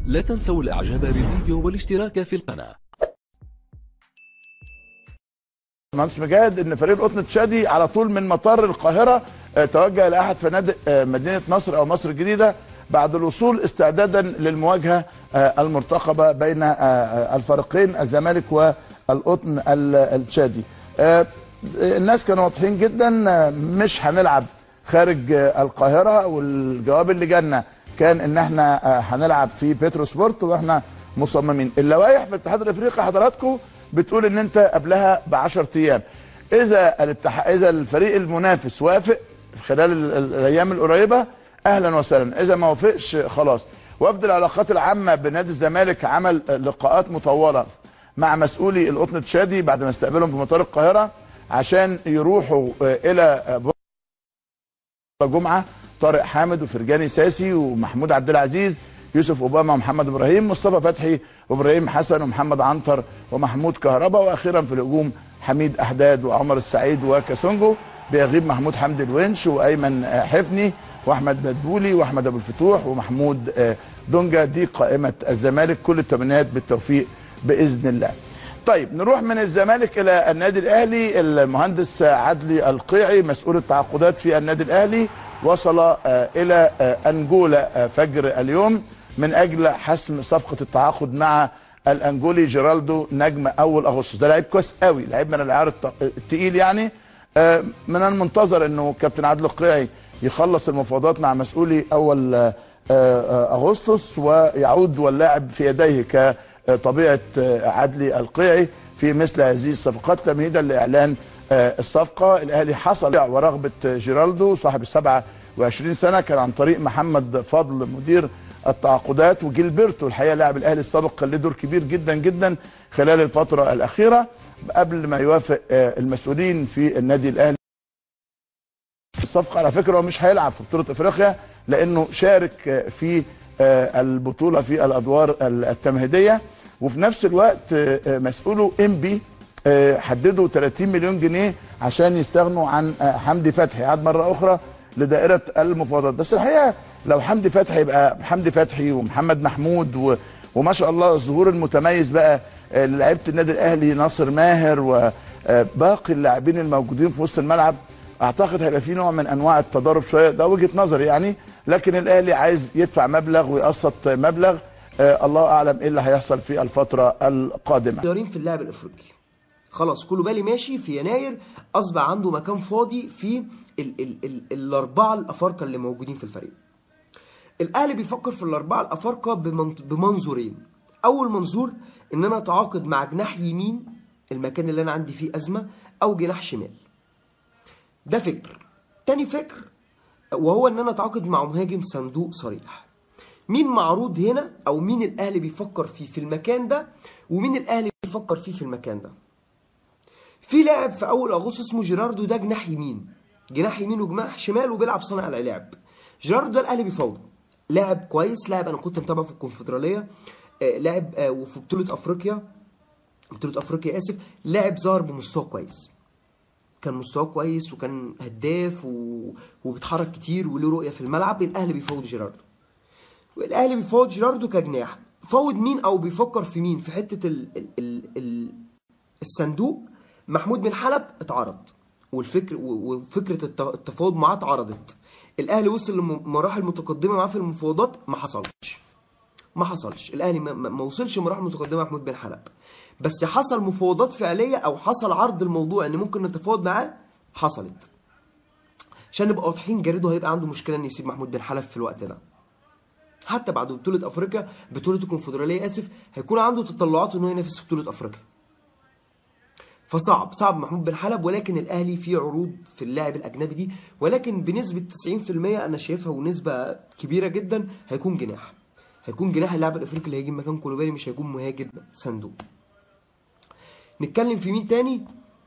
لا تنسوا الاعجاب بالفيديو والاشتراك في القناة مهندس مجاهد ان فريق القطن التشادي على طول من مطار القاهره آه، توجه الى احد فنادق آه، مدينه نصر او مصر الجديده بعد الوصول استعدادا للمواجهه آه، المرتقبه بين آه، آه، الفريقين الزمالك والقطن ال- التشادي. آه، الناس كانوا واضحين جدا آه، مش هنلعب خارج آه، القاهره والجواب اللي جالنا كان ان احنا آه، هنلعب في بيترو سبورت واحنا مصممين. اللوائح في الاتحاد الافريقي حضراتكم بتقول ان انت قبلها ب 10 ايام اذا الاتح... اذا الفريق المنافس وافق خلال ال- ال- الايام القريبه اهلا وسهلا اذا ما وافقش خلاص وفد العلاقات العامه بنادي الزمالك عمل لقاءات مطوله مع مسؤولي القطن التشادي بعد ما استقبلهم في مطار القاهره عشان يروحوا آه، الى آه، جمعه طارق حامد وفرجاني ساسي ومحمود عبد العزيز يوسف اوباما ومحمد ابراهيم مصطفى فتحي وابراهيم حسن ومحمد عنتر ومحمود كهربا واخيرا في الهجوم حميد احداد وعمر السعيد وكاسونجو بيغيب محمود حمدي الونش وايمن آه، حفني واحمد بدبولي واحمد ابو الفتوح ومحمود آه، دونجا دي قائمه الزمالك كل التمنيات بالتوفيق باذن الله. طيب نروح من الزمالك الى النادي الاهلي المهندس عدلي القيعي مسؤول التعاقدات في النادي الاهلي وصل آه، الى آه، انجولا آه، فجر اليوم من اجل حسم صفقه التعاقد مع الانجولي جيرالدو نجم اول اغسطس ده لعيب كويس قوي لعيب من العيار الت- التقيل يعني آه، من المنتظر انه كابتن عادل القيعي يخلص المفاوضات مع مسؤولي اول آه، آه، اغسطس ويعود واللاعب في يديه كطبيعه آه، عدلي القيعي في مثل هذه الصفقات تمهيدا لاعلان آه، الصفقه الاهلي حصل ورغبه جيرالدو صاحب السبعة وعشرين سنه كان عن طريق محمد فضل مدير التعاقدات وجيلبرتو الحقيقه لاعب الاهلي السابق كان له دور كبير جدا جدا خلال الفتره الاخيره قبل ما يوافق آه، المسؤولين في النادي الاهلي الصفقه على فكره هو مش هيلعب في بطوله افريقيا لانه شارك آه، في آه، البطوله في الادوار التمهيديه وفي نفس الوقت آه، آه، مسؤوله انبي آه، حددوا 30 مليون جنيه عشان يستغنوا عن آه، حمدي فتحي عاد مره اخرى لدائره المفاوضات بس الحقيقه لو حمدي فتحي يبقى حمدي فتحي ومحمد محمود و وما شاء الله الظهور المتميز بقى آه، لعيبه النادي الاهلي ناصر ماهر وباقي اللاعبين الموجودين في وسط الملعب اعتقد هيبقى في نوع من انواع التضارب شويه ده وجهه نظري يعني لكن الاهلي عايز يدفع مبلغ ويقسط مبلغ آه الله اعلم ايه اللي هيحصل في الفتره القادمه طيارين في اللاعب الافريقي خلاص كله بالي ماشي في يناير اصبح عنده مكان فاضي في ال ال ال الاربعه الافارقه اللي موجودين في الفريق الاهلي بيفكر في الاربعه الافارقه بمن- بمنظورين اول منظور ان انا اتعاقد مع جناح يمين المكان اللي انا عندي فيه ازمه او جناح شمال ده فكر تاني فكر وهو ان انا اتعاقد مع مهاجم صندوق صريح مين معروض هنا او مين الاهلي بيفكر فيه في المكان ده ومين الاهلي بيفكر فيه في المكان ده في لاعب في اول اغسطس اسمه جيراردو ده جناح يمين جناح يمين وجناح شمال وبيلعب صانع العاب جيراردو ده الاهلي بيفاوضه لاعب كويس لاعب انا كنت متابعه في الكونفدراليه آه لاعب آه وفي بطوله افريقيا بطوله افريقيا اسف لاعب ظهر بمستوى كويس كان مستواه كويس وكان هداف و... وبيتحرك كتير وله رؤيه في الملعب الاهلي بيفاوض جيراردو والاهلي بيفاوض جيراردو كجناح فاوض مين او بيفكر في مين في حته ال... ال... ال... ال... الصندوق محمود بن حلب اتعرض والفكر و- وفكره الت- التفاوض معاه اتعرضت الاهلي وصل لمراحل متقدمه معاه في المفاوضات ما حصلش ما حصلش الاهلي ما, ما ما وصلش مراحل متقدمه محمود بن حلب بس حصل مفاوضات فعليه او حصل عرض الموضوع ان ممكن نتفاوض معاه حصلت عشان نبقى واضحين جاريدو هيبقى عنده مشكله ان يسيب محمود بن حلب في الوقت ده حتى بعد بطوله افريقيا بطوله الكونفدراليه اسف هيكون عنده تطلعات انه ينافس في بطوله افريقيا فصعب صعب محمود بن حلب ولكن الاهلي فيه عروض في اللاعب الاجنبي دي ولكن بنسبه 90% انا شايفها ونسبه كبيره جدا هيكون جناح هيكون جناح اللاعب الافريقي اللي هيجي مكان كولوبالي مش هيكون مهاجم صندوق نتكلم في مين تاني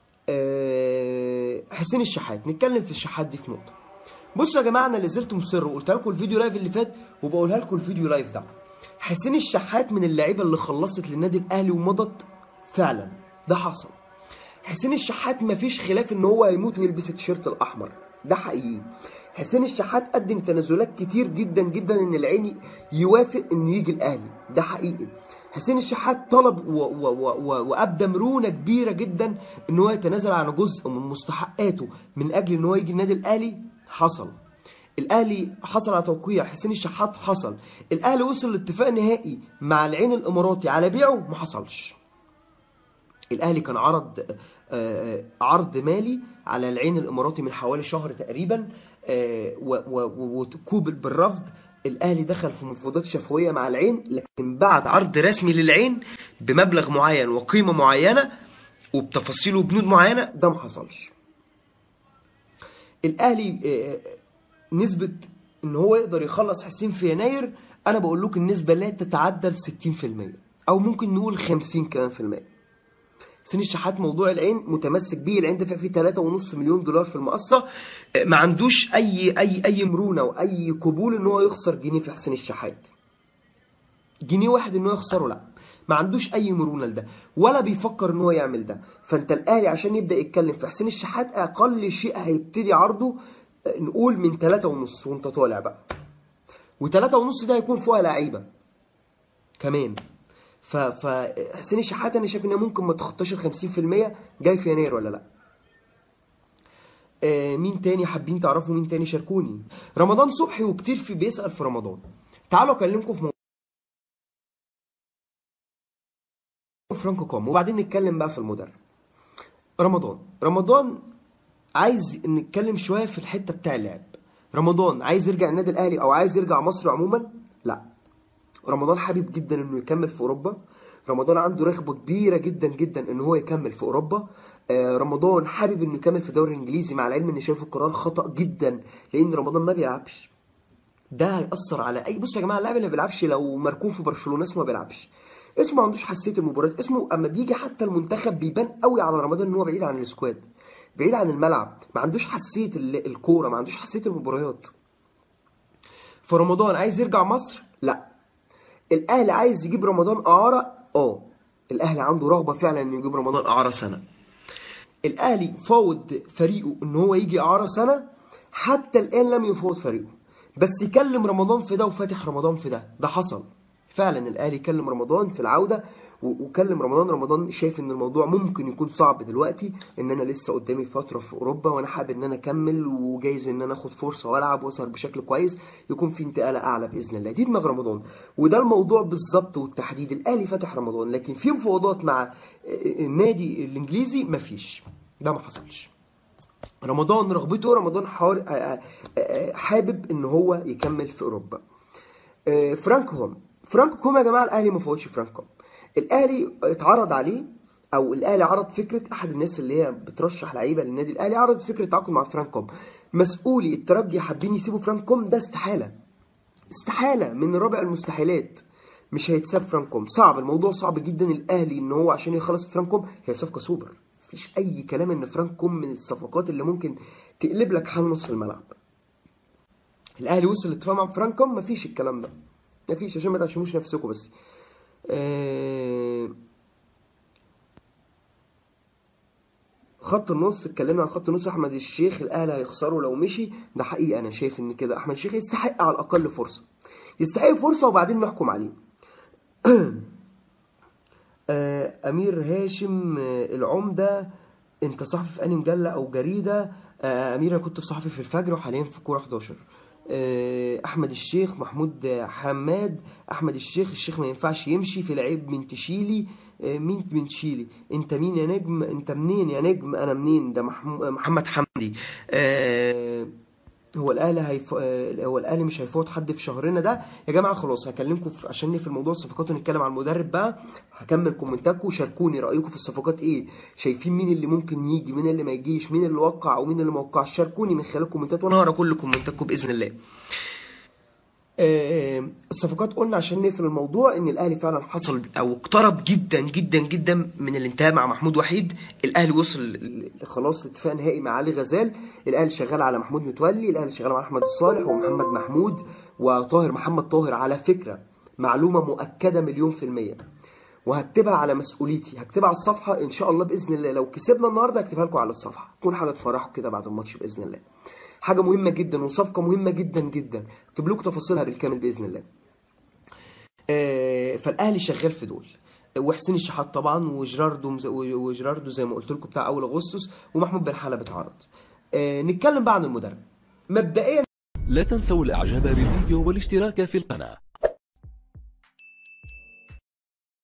آه حسين الشحات نتكلم في الشحات دي في نقطه بصوا يا جماعه انا اللي زلت مصر وقلت لكم الفيديو لايف اللي فات وبقولها لكم الفيديو لايف ده حسين الشحات من اللعيبه اللي خلصت للنادي الاهلي ومضت فعلا ده حصل حسين الشحات مفيش خلاف ان هو هيموت ويلبس التيشيرت الاحمر ده حقيقي حسين الشحات قدم تنازلات كتير جدا جدا ان العين يوافق انه يجي الاهلي ده حقيقي حسين الشحات طلب و- و- و- و- وابدى مرونه كبيره جدا ان هو يتنازل عن جزء من مستحقاته من اجل ان هو يجي النادي الاهلي حصل الاهلي حصل على توقيع حسين الشحات حصل الاهلي وصل لاتفاق نهائي مع العين الاماراتي على بيعه ما حصلش الاهلي كان عرض آه، عرض مالي على العين الاماراتي من حوالي شهر تقريبا آه، و- و- وقوبل بالرفض الاهلي دخل في مفاوضات شفويه مع العين لكن بعد عرض رسمي للعين بمبلغ معين وقيمه معينه وبتفاصيل وبنود معينه ده ما حصلش الاهلي آه، نسبه ان هو يقدر يخلص حسين في يناير انا بقول لكم النسبه لا تتعدى ال 60% او ممكن نقول 50 كمان في المية حسين الشحات موضوع العين متمسك بيه العين دفع فيه 3.5 مليون دولار في المقصه آه، ما عندوش اي اي اي مرونه واي قبول ان هو يخسر جنيه في حسين الشحات جنيه واحد ان هو يخسره لا ما عندوش اي مرونه لده ولا بيفكر ان هو يعمل ده فانت الاهلي عشان يبدا يتكلم في حسين الشحات اقل شيء هيبتدي عرضه آه، نقول من ثلاثة ونص وانت طالع بقى وثلاثة ونص ده هيكون فوقها لعيبه كمان ف فحسين الشحات انا شايف انها ممكن ما تخطاش ال 50% جاي في يناير ولا لا آه مين تاني حابين تعرفوا مين تاني شاركوني رمضان صبحي وكتير في بيسأل في رمضان تعالوا اكلمكم في موضوع فرانكو كوم وبعدين نتكلم بقى في المدرب رمضان رمضان عايز نتكلم شويه في الحته بتاع اللعب رمضان عايز يرجع النادي الاهلي او عايز يرجع مصر عموما لا رمضان حابب جدا انه يكمل في اوروبا رمضان عنده رغبه كبيره جدا جدا ان هو يكمل في اوروبا آه، رمضان حابب انه يكمل في الدوري الانجليزي مع العلم اني شايف القرار خطا جدا لان رمضان ما بيلعبش ده هيأثر على اي بص يا جماعه اللاعب اللي ما بيلعبش لو مركون في برشلونه اسمه ما بيلعبش اسمه ما عندوش حساسيه المباريات اسمه اما بيجي حتى المنتخب بيبان قوي على رمضان ان هو بعيد عن السكواد بعيد عن الملعب ما عندوش حساسيه ال- الكوره ما عندوش حساسيه المباريات فرمضان عايز يرجع مصر لا الاهلي عايز يجيب رمضان اعاره اه الاهلي عنده رغبه فعلا انه يجيب رمضان اعاره سنه الاهلي فاوض فريقه ان هو يجي اعاره سنه حتى الان لم يفاوض فريقه بس يكلم رمضان في ده وفاتح رمضان في ده ده حصل فعلا الاهلي كلم رمضان في العوده و- وكلم رمضان رمضان شايف ان الموضوع ممكن يكون صعب دلوقتي ان انا لسه قدامي فتره في اوروبا وانا حابب ان انا اكمل وجايز ان انا اخد فرصه والعب واظهر بشكل كويس يكون في انتقاله اعلى باذن الله دي دماغ رمضان وده الموضوع بالظبط والتحديد الاهلي فاتح رمضان لكن في مفاوضات مع النادي الانجليزي مفيش ده ما حصلش رمضان رغبته رمضان حار... آه، آه، آه، حابب ان هو يكمل في اوروبا آه، فرانك هوم فرانك هوم يا جماعه الاهلي ما فوتش فرانك هوم الاهلي اتعرض عليه او الاهلي عرض فكره احد الناس اللي هي بترشح لعيبه للنادي الاهلي عرض فكره تعاقد مع فرانك هوم مسؤولي الترجي حابين يسيبوا فرانك هوم ده استحاله استحاله من رابع المستحيلات مش هيتساب فرانكوم صعب الموضوع صعب جدا الاهلي ان هو عشان يخلص فرانكوم هي صفقه سوبر مفيش اي كلام ان فرانكوم من الصفقات اللي ممكن تقلب لك حال نص الملعب الاهلي وصل لاتفاق مع فرانكوم مفيش الكلام ده مفيش عشان ما تعشموش نفسكم بس آه... خط النص اتكلمنا عن خط النص احمد الشيخ الاهلي هيخسره لو مشي ده حقيقي انا شايف ان كده احمد الشيخ يستحق على الاقل فرصه يستحق فرصه وبعدين نحكم عليه آه، امير هاشم آه، العمده انت صحفي في انهي مجله او جريده آه، امير انا كنت في صحفي في الفجر وحاليا في كوره 11 آه، احمد الشيخ محمود حماد احمد الشيخ الشيخ ما ينفعش يمشي في لعيب من تشيلي آه، مين من تشيلي انت مين يا نجم انت منين يا نجم انا منين ده محمو- محمد حمدي آه، هو الاهلي هيف... آه، هو الاهلي مش هيفوت حد في شهرنا ده يا جماعه خلاص هكلمكم في... عشان نقفل موضوع الصفقات ونتكلم عن المدرب بقى هكمل كومنتاتكم شاركوني رايكم في الصفقات ايه شايفين مين اللي ممكن يجي مين اللي ما يجيش مين اللي وقع ومين اللي ما وقعش شاركوني من خلال الكومنتات وانا هقرا كل كومنتاتكم باذن الله آه، الصفقات قلنا عشان نقفل الموضوع ان الاهلي فعلا حصل او اقترب جدا جدا جدا من الانتهاء مع محمود وحيد الاهلي وصل ل- ل- خلاص اتفاق نهائي مع علي غزال الاهلي شغال على محمود متولي الاهلي شغال مع احمد الصالح ومحمد محمود وطاهر محمد طاهر على فكره معلومه مؤكده مليون في الميه وهكتبها على مسؤوليتي هكتبها على الصفحه ان شاء الله باذن الله لو كسبنا النهارده هكتبها لكم على الصفحه تكون حاجه تفرحكم كده بعد الماتش باذن الله حاجه مهمه جدا وصفقه مهمه جدا جدا اكتب لكم تفاصيلها بالكامل باذن الله آه، فالاهلي شغال في دول وحسين الشحات طبعا وجراردو مز- وجراردو زي ما قلت لكم بتاع اول اغسطس ومحمود بن حلب اتعرض آه، نتكلم بقى عن المدرب مبدئيا لا تنسوا الاعجاب بالفيديو والاشتراك في القناة